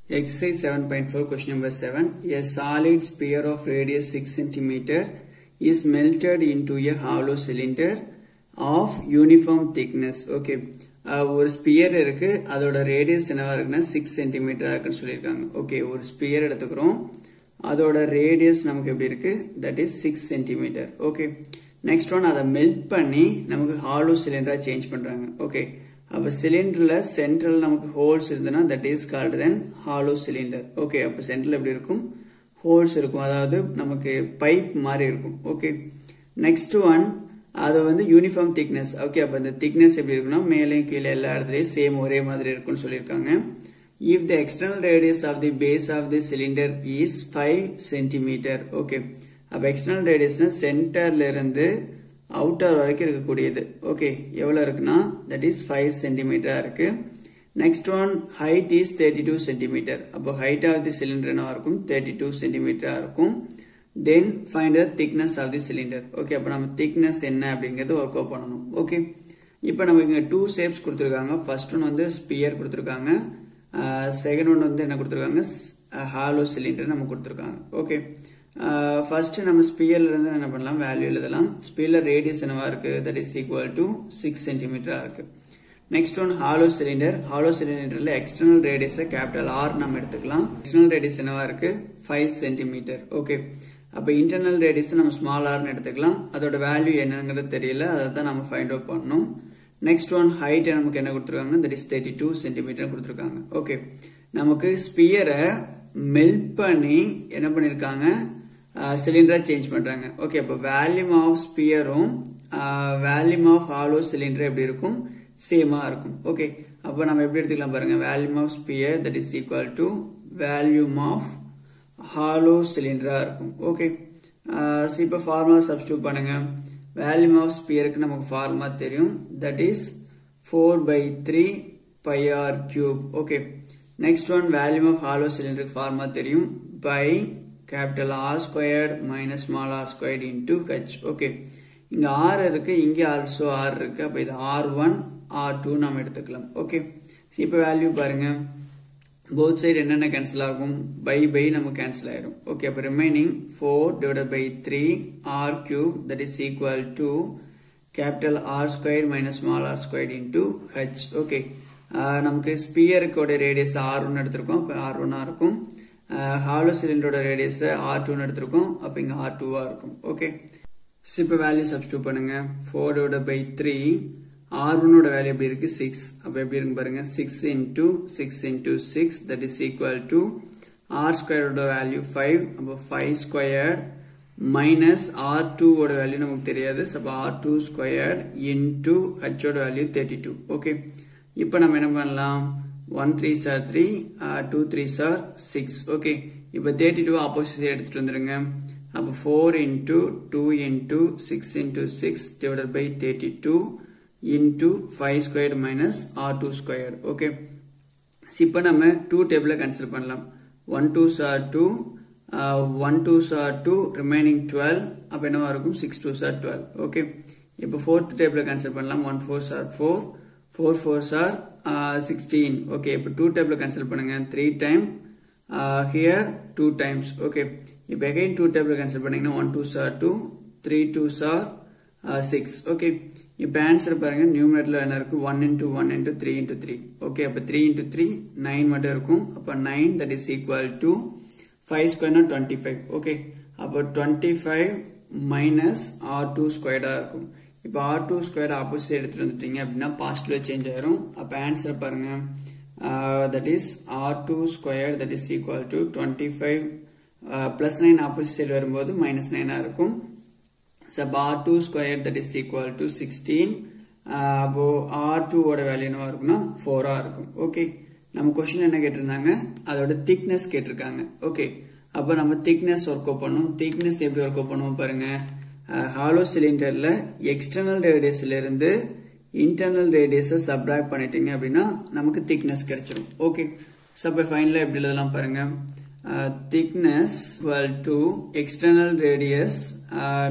Exercise 7.4 question number 7. A solid sphere of radius 6 cm is melted into a hollow cylinder of uniform thickness. Okay. Uh, ஒரு sphere இருக்கு அதோட radius என்னவா இருக்குன்னா six சென்டிமீட்டரா இருக்குன்னு சொல்லியிருக்காங்க okay ஒரு ஸ்பியர் எடுத்துக்கிறோம் அதோட ரேடியஸ் நமக்கு எப்படி இருக்கு that is six centimetre okay next one அதை மெல்ட் பண்ணி நமக்கு ஹாலோ சிலிண்டரா சேஞ்ச் பண்றாங்க ஓகே அப்போ சிலிண்டரில் சென்ட்ரல் நமக்கு ஹோல்ஸ் இருந்ததுன்னா that is called then hollow cylinder okay அப்போ சென்ட்ரல் எப்படி இருக்கும் ஹோல்ஸ் இருக்கும் அதாவது நமக்கு பைப் மாதிரி இருக்கும் ஓகே நெக்ஸ்ட் ஒன் அது வந்து யூனிஃபார்ம் திக்னஸ் ஓகே அப்போ இந்த திக்னஸ் எப்படி இருக்குன்னா மேலேயும் கீழே எல்லா இடத்துலையும் சேம் ஒரே மாதிரி இருக்கும்னு சொல்லியிருக்காங்க if the external radius of the base of the cylinder is five centimetre okay அப்போ எக்ஸ்டர்னல் ரேடியஸ்னா சென்டர்ல இருந்து அவுட்டர் வரைக்கும் இருக்கக்கூடியது ஓகே எவ்வளோ இருக்குன்னா தட் இஸ் ஃபைவ் சென்டிமீட்டராக இருக்கு next one height is thirty two centimetre அப்போ ஹைட் ஆஃப் தி சிலிண்டர் என்ன இருக்கும் தேர்ட்டி டூ சென்டிமீட்டராக இருக்கும் then find the thickness of the cylinder okay அப்போ நம்ம திக்னஸ் என்ன அப்படிங்கிறது ஒர்க் அவுட் பண்ணணும் ஓகே இப்போ நமக்கு இங்கே டூ ஷேப்ஸ் கொடுத்துருக்காங்க ஃபர்ஸ்ட் ஒன் வந்து ஸ்பியர் கொடுத்துருக்காங்க செகண்ட் ஒன் வந்து என்ன கொடுத்துருக்காங்க ஹாலோ சிலிண்டர் நம்ம கொடுத்துருக்காங்க ஓகே ஃபர்ஸ்ட் நம்ம ஸ்பியர்ல இருந்து என்ன பண்ணலாம் வேல்யூ எழுதலாம் ஸ்பியர்ல ரேடியஸ் என்னவா இருக்கு that is equal to six சென்டிமீட்டரா இருக்கு next one hollow cylinder hollow சிலிண்டர்ல எக்ஸ்டர்னல் ரேடியஸை கேபிட்டல் ஆர் நம்ம எடுத்துக்கலாம் எக்ஸ்டர்னல் ரேடியஸ் என்னவா இருக்கு ஃபைவ் சென்டிமீட்டர் ஓகே அப்போ இன்டர்னல் ரேடியஸ் நம்ம ஸ்மால் ஆர்னு எடுத்துக்கலாம் அதோட வேல்யூ என்னங்கிறது தெரியல அதை தான் நம்ம ஃபைண்ட் அவுட் பண்ணணும் நெக்ஸ்ட் ஒன் ஹைட் நமக்கு என்ன கொடுத்துருக்காங்க that is thirty two centimetre கொடுத்துருக்காங்க ஓகே நமக்கு ஸ்பியரை மெல்ட் பண்ணி என்ன பண்ணியிருக்காங்க சிலிண்டரா சேஞ்ச் பண்றாங்க ஓகே அப்போ வேல்யூம் ஆஃப் ஸ்பியரும் வேல்யூம் ஆஃப் ஹாலோ சிலிண்டர் எப்படி இருக்கும் சேமா இருக்கும் ஓகே அப்போ நம்ம எப்படி எடுத்துக்கலாம் பாருங்க volume of sphere that is equal to volume of hollow சிலிண்டரா இருக்கும் ஓகே இப்போ ஃபார்முலா சப்ஸ்டியூட் பண்ணுங்க வேல்யூம் ஆஃப் ஸ்பியருக்கு நமக்கு ஃபார்முலா தெரியும் that is four pi three pi r cube okay next one volume of hollow சிலிண்டருக்கு ஃபார்முலா தெரியும் pi capital R squared minus small r squared into H okay இங்க R இருக்கு இங்கே also R இருக்கு அப்போ இது ஆர் ஒன் ஆர் டூ நம்ம எடுத்துக்கலாம் ஓகே இப்போ வேல்யூ பாருங்க போத் சைடு என்னென்ன கேன்சல் ஆகும் பை பை நம்ம கேன்சல் ஆயிரும் ஓகே அப்போ remaining four divide pi three r cube that is equal to capital R square minus small r square into H okay நமக்கு ஸ்பியருக்கோட ரேடியஸ் ஆர் ஒன்று எடுத்திருக்கோம் அப்போ ஆர் ஒன்னாக இருக்கும் ஹாலோ சிலிண்டரோட ரேடியஸ் ஆர் டூன்னு எடுத்திருக்கோம் அப்போ இங்கே ஆர் டூவாக இருக்கும் ஓகே இப்போ வேல்யூ சப்ஸ்டியூட் பண்ணுங்க ஃபோரோட பை த்ரீ ஆர் ஒன்னோட வேல்யூ எப்படி இருக்கு சிக்ஸ் அப்போ எப்படி இருக்கு பாருங்க six into six into six that is equal to R ஸ்கொயரோட வேல்யூ ஃபைவ் அப்போ ஃபைவ் ஸ்கொயர்ட் மைனஸ் ஆர் டூவோட வேல்யூ நமக்கு தெரியாது அப்போ ஆர் டூ ஸ்கொயர்ட் இன்டூ ஹெச்சோட வேல்யூ தேர்ட்டி டூ ஓகே இப்போ நம்ம என்ன பண்ணலாம் one three sir three two three sir six okay இப்போ தேர்ட்டி டூ ஆப்போசிட் எடுத்துட்டு வந்துருங்க அப்போ four into two into six into six divided by thirty two into five squared minus R two squared okay இப்போ நம்ம two டேபிளில் consider பண்ணலாம் one two சார் two one two சார் டூ ரிமைனிங் டுவெல் அப்போ என்னவா இருக்கும் சிக்ஸ் டூ சார் டுவெல் ஓகே இப்போ ஃபோர்த் டேபிளில் கன்சிடர் பண்ணலாம் ஒன் ஃபோர் சார் ஃபோர் ஃபோர் ஃபோர் சார் சிக்ஸ்டீன் ஓகே இப்போ டூ டேபிள் கேன்சல் பண்ணுங்க three time here two times okay இப்போ எகைன் டூ டேபிள் கேன்சல் பண்ணீங்கன்னா ஒன் டூ சார் டூ த்ரீ டூ சார் சிக்ஸ் ஓகே இப்போ ஆன்சர் பாருங்க நியூமினேட்டில் என்ன இருக்கு one into one into three into three okay அப்போ த்ரீ இன்டூ த்ரீ நைன் மட்டும் இருக்கும் அப்போ nine that is equal to five ஸ்கொயர்னா டுவெண்ட்டி ஃபைவ் ஓகே அப்போ twenty five minus R two ஸ்கொயர்டாக இருக்கும் இப்போ ஆர் டூ ஸ்கொயர் ஆப்போசிட் எடுத்துட்டு வந்துட்டீங்க அப்படின்னா பாசிட்டிவ்ல சேஞ்ச் ஆயிரும் அப்போ ஆன்சர் பாருங்க that is R two square that is equal to twenty five plus nine opposite side வரும்போது மைனஸ் நைனாக இருக்கும் சப் R two square that is equal to sixteen அப்போ ஆர் டூவோட வேல்யூ என்னவா இருக்கும்னா ஃபோராக இருக்கும் ஓகே நம்ம கொஸ்டின் என்ன கேட்டிருந்தாங்க அதோட திக்னஸ் கேட்டிருக்காங்க ஓகே அப்போ நம்ம திக்னஸ் ஒர்க் அவுட் பண்ணும் திக்னஸ் எப்படி ஒர்க் அவுட் பண்ணுவோம் பாருங்க ஹாலோ சிலிண்டரில் எக்ஸ்டர்னல் ரேடியஸ்ல இருந்து இன்டர்னல் ரேடியஸை சப்ராக்ட் பண்ணிட்டீங்க அப்படின்னா நமக்கு திக்னஸ் கிடைச்சிடும் ஓகே ஸோ அப்போ ஃபைனலாக எப்படி எழுதலாம் பாருங்க thickness equal to external radius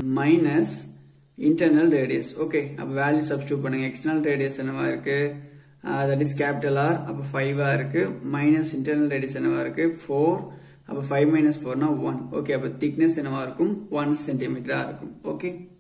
minus internal radius okay அப்போ வேல்யூ சப்ஸ்டியூட் பண்ணுங்க எக்ஸ்டர்னல் ரேடியஸ் என்னவா இருக்கு தட் இஸ் கேபிட்டல் ஆர் அப்போ ஃபைவாக இருக்குது மைனஸ் இன்டர்னல் ரேடியஸ் என்னவா இருக்குது ஃபோர் அப்போ ஃபைவ் மைனஸ் ஃபோர்னா ஒன் ஓகே அப்போ திக்னஸ் என்னவா இருக்கும் ஒன் சென்டிமீட்டராக இருக்கும் ஓகே